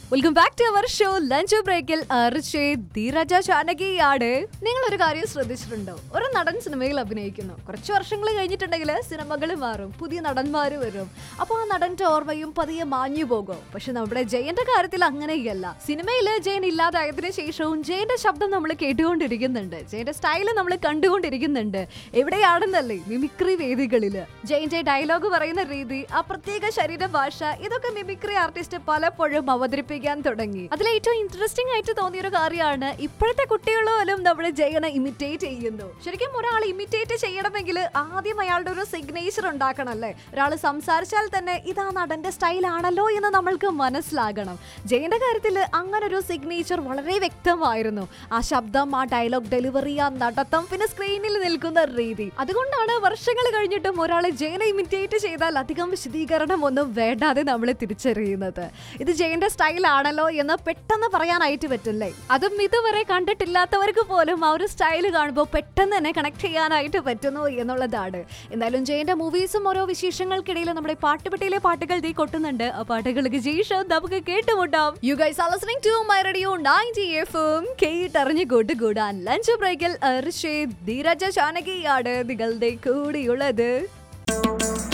welcome back to our show lunch ബ്രേക്കിൽ ധീരജ ചാനകിയാണ് നിങ്ങൾ ഒരു കാര്യം ശ്രദ്ധിച്ചിട്ടുണ്ടോ ഒരു നടൻ സിനിമയിൽ അഭിനയിക്കുന്നു കുറച്ച് വർഷങ്ങൾ കഴിഞ്ഞിട്ടുണ്ടെങ്കിൽ സിനിമകൾ മാറും പുതിയ നടന്മാർ വരും അപ്പോൾ ആ നടന്റെ ഓർമ്മയും പതിയെ മാഞ്ഞു പോകും പക്ഷെ നമ്മുടെ ജയന്റെ കാര്യത്തിൽ അങ്ങനെയല്ല സിനിമയിൽ ജയൻ ഇല്ലാതായതിനു ശേഷവും ജയന്റെ ശബ്ദം നമ്മൾ കേട്ടുകൊണ്ടിരിക്കുന്നുണ്ട് ജയന്റെ സ്റ്റൈല് നമ്മൾ കണ്ടുകൊണ്ടിരിക്കുന്നുണ്ട് എവിടെയാണെന്നല്ലേ മിമിക്രി വേദികളില് ജയന്റെ ഡയലോഗ് പറയുന്ന രീതി ആ പ്രത്യേക ശരീരഭാഷ ഇതൊക്കെ മിമിക്രി ആർട്ടിസ്റ്റ് പലപ്പോഴും അവതരിപ്പിക്കാൻ തുടങ്ങി അതിൽ ഏറ്റവും ഇൻട്രസ്റ്റിംഗ് ആയിട്ട് തോന്നിയ ഒരു കാര്യമാണ് ഇപ്പോഴത്തെ കുട്ടികൾ പോലും നമ്മൾ ജയനെ ഇമിറ്റേറ്റ് ചെയ്യുന്നു ശരിക്കും ഒരാൾ ഇമിറ്റേറ്റ് ചെയ്യണമെങ്കിൽ ആദ്യം അയാളുടെ ഒരു സിഗ്നേച്ചർ ഉണ്ടാക്കണമല്ലേ ഒരാൾ സംസാരിച്ചാൽ തന്നെ ഇതാ നടന്റെ സ്റ്റൈൽ ആണല്ലോ എന്ന് നമ്മൾക്ക് മനസ്സിലാകണം ജയന്റെ കാര്യത്തിൽ അങ്ങനെ ഒരു സിഗ്നേച്ചർ വളരെ വ്യക്തമായിരുന്നു ആ ശബ്ദം ആ ഡയലോഗ് ഡെലിവറി ആ നടത്തം പിന്നെ സ്ക്രീനിൽ നിൽക്കുന്ന രീതി അതുകൊണ്ടാണ് വർഷങ്ങൾ കഴിഞ്ഞിട്ടും ഒരാൾ ജയനെ ഇമിറ്റേറ്റ് ചെയ്താൽ അധികം വിശദീകരണം ഒന്നും വേണ്ടാതെ നമ്മൾ തിരിച്ചറിയുന്നത് ഇത് ജയന്റെ സ്റ്റൈൽ ആണല്ലോ എന്ന് പെട്ടെന്ന് പറയാനായിട്ട് പറ്റില്ലേ അതും ഇതുവരെ കണ്ടിട്ടില്ലാത്തവർക്ക് പോലും ആ ഒരു സ്റ്റൈൽ കാണുമ്പോൾ പെട്ടെന്ന് തന്നെ കണക്ട് ചെയ്യാനായിട്ട് പറ്റുന്നു എന്നുള്ളതാണ് എന്തായാലും ജയന്റെ മൂവീസും ഓരോ വിശേഷങ്ങൾക്കിടയിൽ നമ്മുടെ പാട്ടുപെട്ടിയിലെ പാട്ടുകൾ ദീ കൊട്ടുന്നുണ്ട് ആ പാട്ടുകൾക്ക് ശേഷം നമുക്ക് കേട്ടുമുട്ടാം you guys are listening to my radio 90 എഫും കേട്ടറിഞ്ഞ് കൂട്ടുകൂടാൻ ലഞ്ച് ബ്രേക്കിൽ ധീരജ ചാനകിയാണ് നിങ്ങളുടെ കൂടിയുള്ളത്